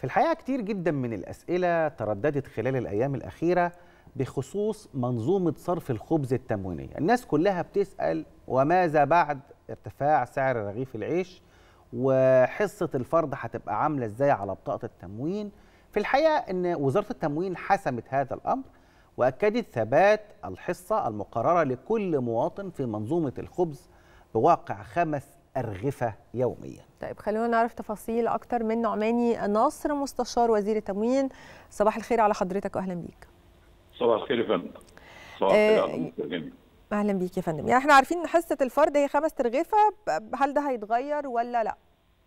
في الحقيقة كتير جدا من الأسئلة ترددت خلال الأيام الأخيرة بخصوص منظومة صرف الخبز التموينية الناس كلها بتسأل وماذا بعد ارتفاع سعر رغيف العيش وحصة الفرد هتبقى عاملة ازاي على بطاقة التموين في الحقيقة أن وزارة التموين حسمت هذا الأمر وأكدت ثبات الحصة المقررة لكل مواطن في منظومة الخبز بواقع خمس أرغفة يوميا طيب خلونا نعرف تفاصيل أكتر من نعماني ناصر مستشار وزير التموين صباح الخير على حضرتك وأهلا بيك صباح الخير يا فندم صباح الخير على المستمعين. أهلا بيك يا فندم يعني احنا عارفين إن حصة الفرد هي خمس ترغفة ب- هل ده هيتغير ولا لا؟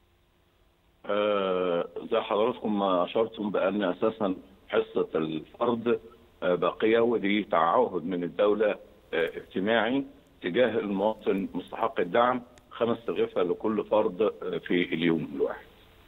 آه زي حضراتكم ما اشرتم بان اساسا حصه الفرد آه باقيه ودي تعهد من الدوله آه اجتماعي تجاه المواطن مستحق الدعم خمس ترغفه لكل فرد آه في اليوم الواحد.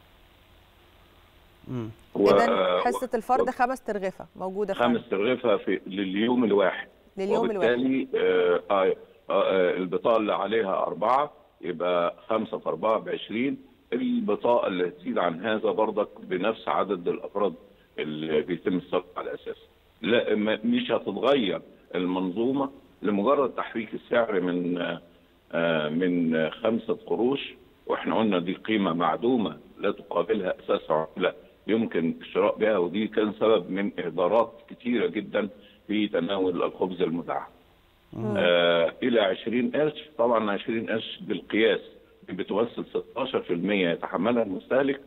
مم. و- إذا آه، حصة الفرد خمس ترغفة موجودة خمس فعلا ترغفه في لليوم الواحد. لليوم الواحد وبالتالي آه آه آه البطاقه اللي عليها اربعه يبقى خمسه في اربعه ب 20 البطاقه اللي تزيد عن هذا برضك بنفس عدد الافراد اللي بيتم الصرف على اساسه. لا ما- مش هتتغير المنظومه لمجرد تحريك السعر من آه، آه، من خمسه قروش واحنا قلنا دي قيمه معدومه لا تقابلها اساس عمله يمكن الشراء بها ودي كان سبب من اهدارات كثيره جدا في تناول الخبز المدعم. آه الى 20 قرش طبعا 20 قرش بالقياس بتمثل 16% يتحملها المستهلك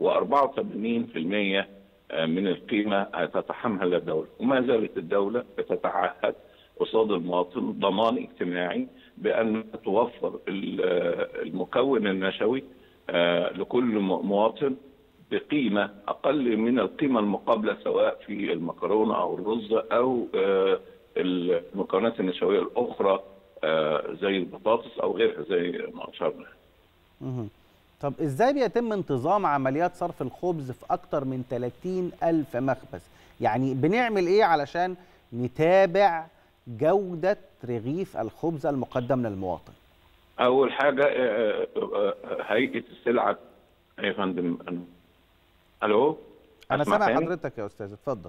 و84% من القيمه تتحملها الدوله وما زالت الدوله بتتعهد قصاد المواطن ضمان اجتماعي بان توفر ال- المكون النشوي آه، لكل م- مواطن بقيمه اقل من القيمه المقابله سواء في المكرونه او الرز او آه، المكونات النشويه الاخرى آه، زي البطاطس او غيرها زي ما اشرنا. مهم. طب ازاي بيتم انتظام عمليات صرف الخبز في اكتر من 30 الف مخبز يعني بنعمل ايه علشان نتابع جودة رغيف الخبز المقدم للمواطن اول حاجه آه، آه، آه، هيئه السلعه يا فندم أنا- الو انا أسمع سامع تاني؟ حضرتك يا استاذ اتفضل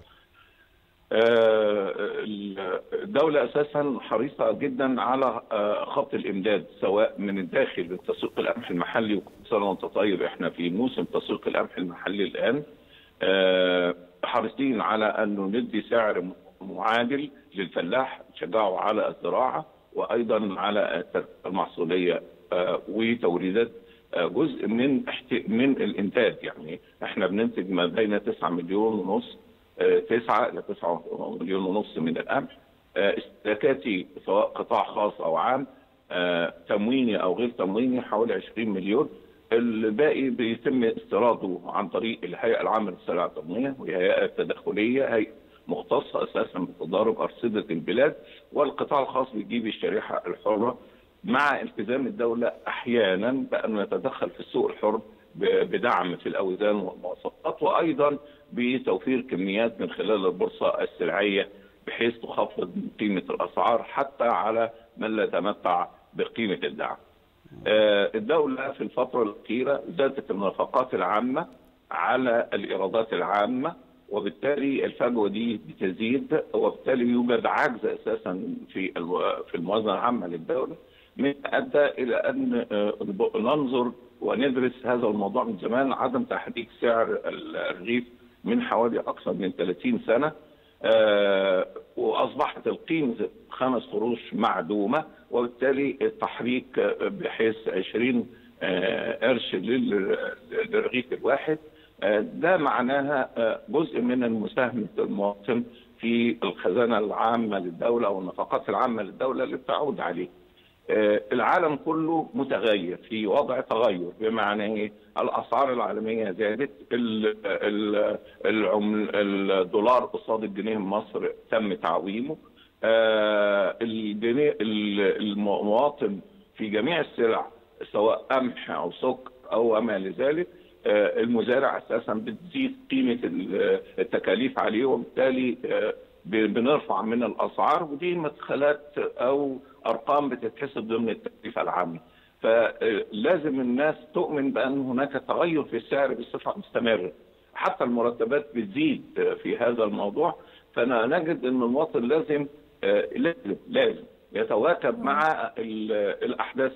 آه، الدولة أساسا حريصة جدا على آه، خط الإمداد سواء من الداخل لتسويق القمح المحلي وكل سنة وأنت طيب إحنا في موسم تسويق القمح المحلي الآن آه، حريصين على أنه ندي سعر معادل للفلاح نشجعه على الزراعة وأيضا على المحصولية آه، وتوريدات آه، جزء من احت- من الإنتاج يعني إحنا بننتج ما بين 9 مليون ونص آه، تسعة إلى تسعة مليون ونص من القمح آه، استهلاكاتي سواء قطاع خاص أو عام آه، تمويني أو غير تمويني حوالي 20 مليون الباقي بيتم استيراده عن طريق الهيئة العامة للسلع التموينية وهي هيئة تداخلية هيئة مختصة أساسا بتضارب أرصدة البلاد والقطاع الخاص بيجيب الشريحة الحرة مع التزام الدولة أحيانا بأنه يتدخل في السوق الحر ب- بدعم في الأوزان والمواصفات وأيضا بتوفير كميات من خلال البورصة السلعية بحيث تخفض من قيمة الأسعار حتى على من لا يتمتع بقيمة الدعم آه، الدولة في الفترة الأخيرة زادت النفقات العامة على الإيرادات العامة وبالتالي الفجوة دي بتزيد وبالتالي يوجد عجز أساسا في الو- في الموازنة العامة للدولة من أدى إلى أن آه، ننظر وندرس هذا الموضوع من زمان عدم تحريك سعر الرغيف من حوالي أكثر من 30 سنة آه، واصبحت القيمه خمس قروش معدومه وبالتالي التحريك آه، بحيث 20 آه، قرش لل- للرغيف الواحد آه، ده معناها آه، جزء من مساهمه المواطن في الخزانه العامه للدوله او النفقات العامه للدوله اللي بتعود عليه. آه، العالم كله متغير في وضع تغير بمعنى ايه؟ الاسعار العالميه زادت ال- ال- العمل الدولار قصاد الجنيه المصري تم تعويمه آه، الجنيه ال- المواطن في جميع السلع سواء قمح او سكر او ما لذلك آه، المزارع اساسا بتزيد قيمه ال- التكاليف عليه وبالتالي آه، ب- بنرفع من الاسعار ودي مدخلات او ارقام بتتحسب ضمن التكلفه العامه فلازم الناس تؤمن بان هناك تغير في السعر بصفه مستمره حتى المرتبات بتزيد في هذا الموضوع فانا نجد ان المواطن لازم لازم لازم يتواكب مع الاحداث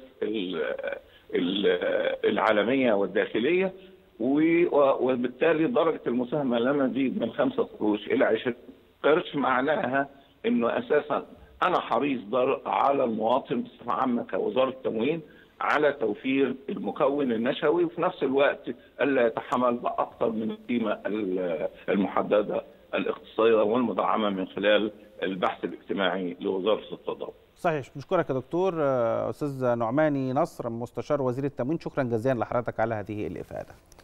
العالميه والداخليه وبالتالي درجه المساهمه لما تزيد من 5 قروش الى 20 قرش معناها انه اساسا انا حريص على المواطن بصفه عامه كوزاره التموين على توفير المكون النشوي وفي نفس الوقت الا يتحمل باكثر من القيمه المحدده الاقتصاديه والمدعمه من خلال البحث الاجتماعي لوزاره التضامن. صحيح بشكرك يا دكتور استاذ نعماني نصر مستشار وزير التموين شكرا جزيلا لحضرتك على هذه الافاده.